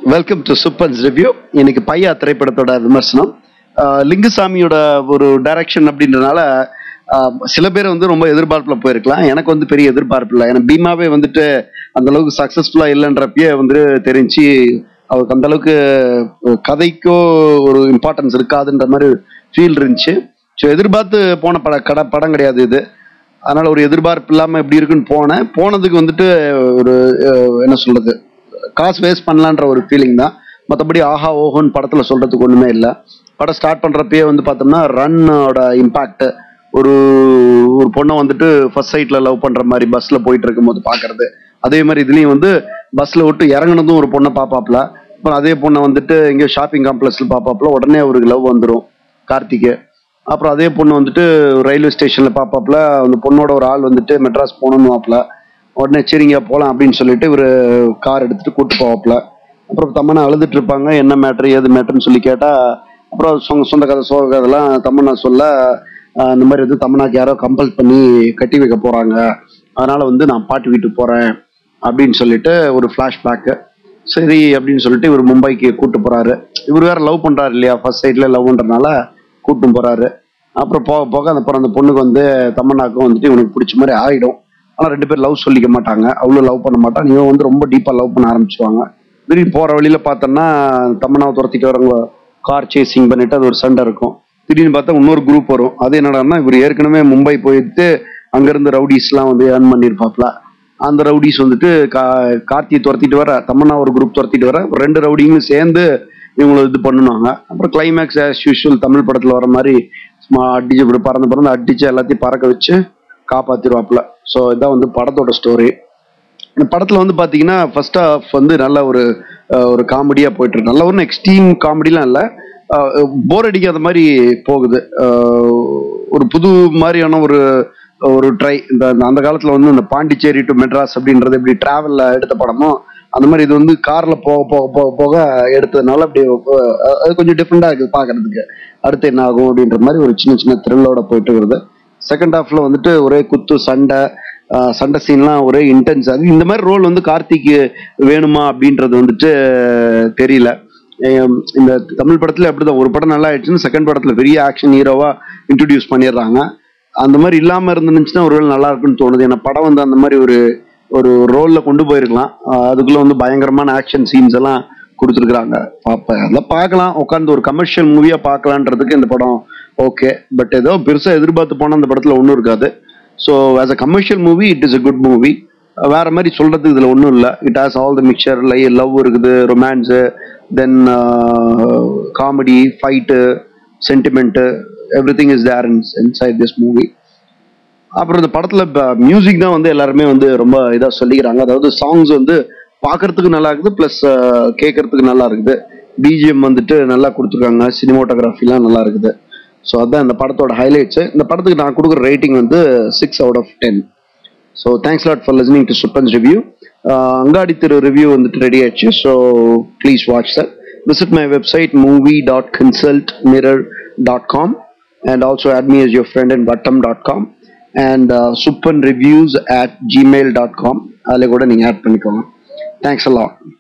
welcome to supers review இன்னைக்கு பையா திரைப்படத்தோட விமர்சனம் ஆஹ் லிங்குசாமியோட ஒரு டைரக்ஷன் அப்படின்றனால ஆஹ் சில பேர் வந்து ரொம்ப எதிர்பார்ப்புல போயிருக்கலாம் எனக்கு வந்து பெரிய எதிர்பார்ப்பு இல்லை ஏன்னா பீமாவே வந்துட்டு அந்த அளவுக்கு சக்சஸ்ஃபுல்லா இல்லைன்றப்பயே வந்து தெரிஞ்சு அவருக்கு அந்த அளவுக்கு கதைக்கோ ஒரு இம்பார்ட்டன்ஸ் இருக்காதுன்ற மாதிரி ஃபீல் இருந்துச்சு ஸோ எதிர்பார்த்து போன பட கட படம் கிடையாது இது அதனால ஒரு எதிர்பார்ப்பு இல்லாம எப்படி இருக்குன்னு போனேன் போனதுக்கு வந்துட்டு ஒரு அஹ், என்ன சொல்றது காசு வேஸ்ட் பண்ணலான்ற ஒரு ஃபீலிங் தான் மற்றபடி ஆஹா ஓஹோன்னு படத்துல சொல்றதுக்கு ஒண்ணுமே இல்லை படம் ஸ்டார்ட் பண்றப்பயே வந்து பார்த்தோம்னா ரன்னோட இம்பாக்ட் ஒரு ஒரு பொண்ணை வந்துட்டு ஃபர்ஸ்ட் சைட்ல லவ் பண்ற மாதிரி பஸ்ல போயிட்டு இருக்கும்போது பாக்குறது அதே மாதிரி இதுலயும் வந்து பஸ்ல விட்டு இறங்குனதும் ஒரு பொண்ணை பாப்பாப்ல அப்புறம் அதே பொண்ணை வந்துட்டு எங்கேயோ ஷாப்பிங் காம்ப்ளெக்ஸ்ல பாப்பாப்ல உடனே அவருக்கு லவ் வந்துடும் கார்த்திகை அப்புறம் அதே பொண்ணு வந்துட்டு ரயில்வே ஸ்டேஷன்ல பாப்பாப்ல அந்த பொண்ணோட ஒரு ஆள் வந்துட்டு மெட்ராஸ் போகணும்னுவாப்ல உடனே சரிங்க போகலாம் அப்படின்னு சொல்லிட்டு இவர் கார் எடுத்துட்டு கூட்டு போவாப்ல அப்புறம் தம்மனா அழுதுட்டு இருப்பாங்க என்ன மேட்ரு ஏது மேட்ருன்னு சொல்லி கேட்டா அப்புறம் சொந்த சொந்த கதை சோக கதைலாம் தம்மனா சொல்ல ஆஹ் இந்த மாதிரி வந்து தம்மனாக்கு யாரோ கம்பல் பண்ணி கட்டி வைக்க போறாங்க அதனால வந்து நான் பாட்டி வீட்டுக்கு போறேன் அப்படின்னு சொல்லிட்டு ஒரு ஃபிளாஷ்பேக்கு சரி அப்படின்னு சொல்லிட்டு இவர் மும்பைக்கு கூட்டு போறாரு இவர் வேற லவ் பண்றாரு இல்லையா ஃபர்ஸ்ட் சைட்ல லவ் பண்றதுனால கூட்டும் போறாரு அப்புறம் போக போக அந்த அப்புறம் அந்த பொண்ணுக்கு வந்து தமன்னாக்கும் வந்துட்டு இவனுக்கு பிடிச்ச மாதிரி ஆயிடும் ஆனா ரெண்டு பேரும் லவ் சொல்லிக்க மாட்டாங்க அவ்வளோ லவ் பண்ண மாட்டாங்க இவன் வந்து ரொம்ப டீப்பா லவ் பண்ண ஆரம்பிச்சுவாங்க திடீர்னு போற வழியில பார்த்தோம்னா தமன்னாவை துரத்திட்டு வரவங்க கார் சேசிங் பண்ணிட்டு அது ஒரு சண்டை இருக்கும் திடீர்னு பார்த்தா இன்னொரு குரூப் வரும் அது என்னடான்னா இவர் ஏற்கனவே மும்பை போயிட்டு அங்கிருந்து ரவுடிஸ்லாம் வந்து ஏர்ன் பண்ணியிருப்பாப்ல அந்த ரவுடிஸ் வந்துட்டு கா கார்த்தியை துரத்திட்டு வர தமன்னா ஒரு குரூப் துரத்திட்டு வர ரெண்டு ரவுடிங்களும் சேர்ந்து இவங்களை இது பண்ணுவாங்க அப்புறம் கிளைமேக்ஸ் ஆஸ் யூஷுவல் தமிழ் படத்துல வர மாதிரி சும்மா அடிச்சு இப்படி பறந்து பறந்து அடிச்சு எல்லாத்தையும் பறக்க வச்சு காப்பாத்திருவாப்புல ஸோ இதான் வந்து படத்தோட ஸ்டோரி இந்த படத்துல வந்து பாத்தீங்கன்னா ஃபர்ஸ்ட் ஹாஃப் வந்து நல்ல ஒரு அஹ், ஒரு காமெடியா போயிட்டு இருக்கு நல்ல ஒரு எக்ஸ்ட்ரீம் காமெடிலாம் இல்ல போர் அடிக்காத மாதிரி போகுது அஹ், ஒரு புது மாதிரியான ஒரு ஒரு ட்ரை இந்த இந்த அந்த காலத்துல வந்து இந்த பாண்டிச்சேரி டு மெட்ராஸ் அப்படின்றது எப்படி டிராவல்ல எடுத்த படமோ அந்த மாதிரி இது வந்து கார்ல போக போக போக போக எடுத்ததுனால அப்படி அஹ், அது கொஞ்சம் டிஃப்ரெண்டா இருக்குது பாக்குறதுக்கு அடுத்து என்ன ஆகும் அப்படின்ற மாதிரி ஒரு சின்ன சின்ன த்ரில்லோட போயிட்டு வருது செகண்ட் ஹாஃப்ல வந்துட்டு ஒரே குத்து சண்டை ஆஹ் சண்டை சீன்லாம் ஒரே இன்டென்ஸ் அது இந்த மாதிரி ரோல் வந்து கார்த்திக்கு வேணுமா அப்படின்றது வந்துட்டு தெரியல ஏம், இந்த தமிழ் படத்துல அப்படிதான் ஒரு படம் நல்லா ஆயிடுச்சுன்னு செகண்ட் படத்துல பெரிய ஆக்ஷன் ஹீரோவா இன்ட்ரடியூஸ் பண்ணிடுறாங்க அந்த மாதிரி இல்லாம இருந்துச்சுன்னா ஒருவேளை நல்லா இருக்குன்னு தோணுது ஏன்னா படம் வந்து அந்த மாதிரி ஒரு ஒரு ரோல்ல கொண்டு போயிருக்கலாம் ஆஹ் அதுக்குள்ள வந்து பயங்கரமான ஆக்ஷன் சீன்ஸ் எல்லாம் கொடுத்துருக்குறாங்க பார்ப்பேன் அதெல்லாம் பார்க்கலாம் உட்காந்து ஒரு கமர்ஷியல் மூவியா பார்க்கலான்றதுக்கு இந்த படம் ஓகே பட் ஏதோ பெருசா எதிர்பார்த்து போனா அந்த படத்துல ஒன்றும் இருக்காது so as a commercial movie it is a good movie வேற மாதிரி சொல்றதுக்கு இதுல ஒன்றும் இல்லை it has all the mixture like love இருக்குது romance then comedy fight sentiment everything is there inside this movie அப்புறம் இந்த படத்துல மியூசிக் தான் வந்து எல்லாருமே வந்து ரொம்ப இதா சொல்லிக்கிறாங்க அதாவது சாங்ஸ் வந்து பார்க்கறதுக்கு நல்லா இருக்குது ப்ளஸ் கேட்கறதுக்கு நல்லா இருக்குது பிஜிஎம் வந்துட்டு நல்லா கொடுத்துருக்காங்க சினிமோட்டோகிராஃபிலாம் நல்லா இருக்குது ஸோ அதான் இந்த படத்தோட ஹைலைட்ஸ் இந்த படத்துக்கு நான் கொடுக்குற ரேட்டிங் வந்து six out of ten so thanks lot for listening to சுப்பன்ஸ் ரிவ்யூ அங்காடி திரு ரிவ்யூ வந்துட்டு ரெடி ஆயிடுச்சு so please watch sir visit my website movie dot consult mirror dot com and also add me as your friend in vattam.com and uh, supanreviews at gmail.com அதில் கூட நீங்கள் add பண்ணிக்கோங்க thanks a lot